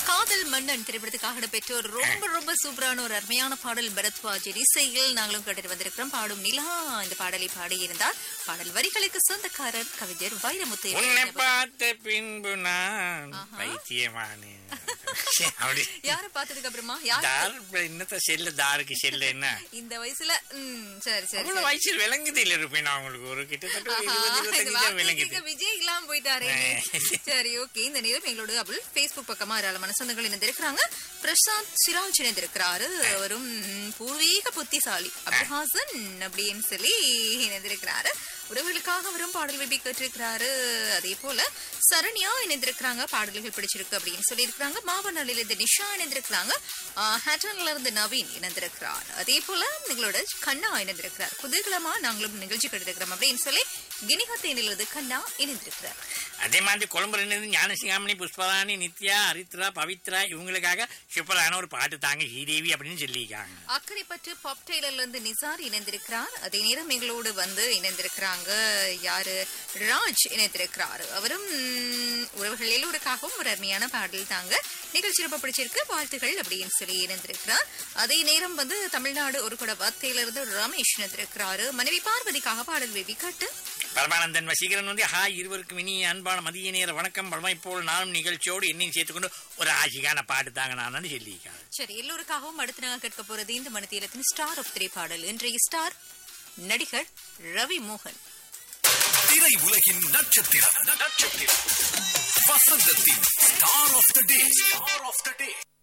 காதல் மன்னன் திரைப்படத்துக்காக இடம்பெற்ற ஒரு ரொம்ப ரொம்ப சூப்பரான ஒரு அருமையான பாடல் பரத்வாஜ் இசையில் நாங்களும் கேட்டு வந்திருக்கிறோம் பாடும் நிலா இந்த பாடலை பாடியிருந்தார் பாடல் வரிகளுக்கு சொந்தக்காரர் கவிஞர் வைரமுத்து உன்னை இளையராஜா. பார்த்த பின்பு நான் ஆஹா. பைத்தியமானேன் அப்படி யாரை பார்த்ததுக்கு அப்புறமா யார் தார் இப்ப இன்னத்த செல்ல தாருக்கு செல்ல என்ன இந்த வயசுல ம், சரி சரி அவ்வளவு வயசில் விளங்குது இல்ல இருப்பேன் அவங்களுக்கு ஒரு கிட்டத்தட்ட ஒரு ஆஹா, இருபது இந்த இருபத்தஞ்சு தான் வார்த்தையை விளங்குது கேட்க விஜய் இல்லாம போயிட்டாரே சரி ஓகே இந்த நேரம் எங்களோட அபுல் Facebook பக்கமா ஏராளமான சொந்தங்கள் இணைந்திருக்கிறாங்க பிரசாந்த் சிராஜ் இணைந்திருக்கிறாரு அவரும் ம், பூர்வீக புத்திசாலி அபுல்ஹாசன் அப்படின்னு சொல்லி இணைந்திருக்கிறாரு உறவுகளுக்காக அவரும் பாடல் விபி கேட்டிருக்கிறாரு அதே போல சரண்யா இணைந்திருக்கிறாங்க பாடல்கள் பிடிச்சிருக்கு அப்படின்னு சொல்லி இருக்கிறாங்க மாவனாலில் இருந்து நிஷா இணைந்திருக்கிறாங்க ஆஹ், ஹேட்டன்ல இருந்து நவீன் இணைந்திருக்கிறார் அதே போல எங்களோட கண்ணா இணைந்திருக்கிறார் குதூகலமா நாங்களும் நிகழ்ச்சி கெடுத்திருக்கிறோம் அப்படின்னு சொல்லி கிணிகத்தேனிலிருந்து கண்ணா இணைந்திருக்கிறார் அதே மாதிரி கொழம்புல இருந்து ஞானசிகாமணி புஷ்பராணி நித்யா ஹரித்ரா பவித்ரா இவங்களுக்காக சூப்பரான ஒரு பாட்டு தாங்க ஸ்ரீதேவி அப்படின்னு சொல்லியிருக்காங்க அக்கறைப்பற்று பாப் டெய்லர்ல இருந்து நிசார் இணைந்திருக்கிறார் அதே நேரம் எங்களோடு வந்து இணைந்திருக்கிறாங்க யாரு ராஜ் இணைந்திருக்கிறார் அவரும் ம், உறவுகள் எல்லோருக்காகவும் ஒரு அருமையான பாடல் தாங்க நிகழ்ச்சி ரொம்ப பிடிச்சிருக்கு வாழ்த்துகள் அப்படின்னு சொல்லி இணைந்திருக்கிறார் அதே நேரம் வந்து தமிழ்நாடு ஒரு கூட வார்த்தையில இருந்து ரமேஷ் இணைந்திருக்கிறாரு மனைவி பார்வதிக்காக பாடல் வேவி கட்டு பரமானந்தன் வசீகரன் வந்து ஹாய் இருவருக்கும் இனிய அன்பான மதிய நேர வணக்கம் பரமா போல் நானும் நிகழ்ச்சியோடு என்னையும் சேர்த்துக்கொண்டு ஒரு ஆசிகான பாட்டு தாங்க நான் சொல்லியிருக்காங்க சரி எல்லோருக்காகவும் அடுத்து நாங்க கேட்க போறது இந்த மணித்தீரத்தின் ஸ்டார் ஆஃப் த்ரீ பாடல் இன்றைய ஸ்டார் நடிகர் ரவி மோகன் திரை உலகின் நட்சத்திரம் நட்சத்திரம் வசந்தத்தின் star of the day star of the day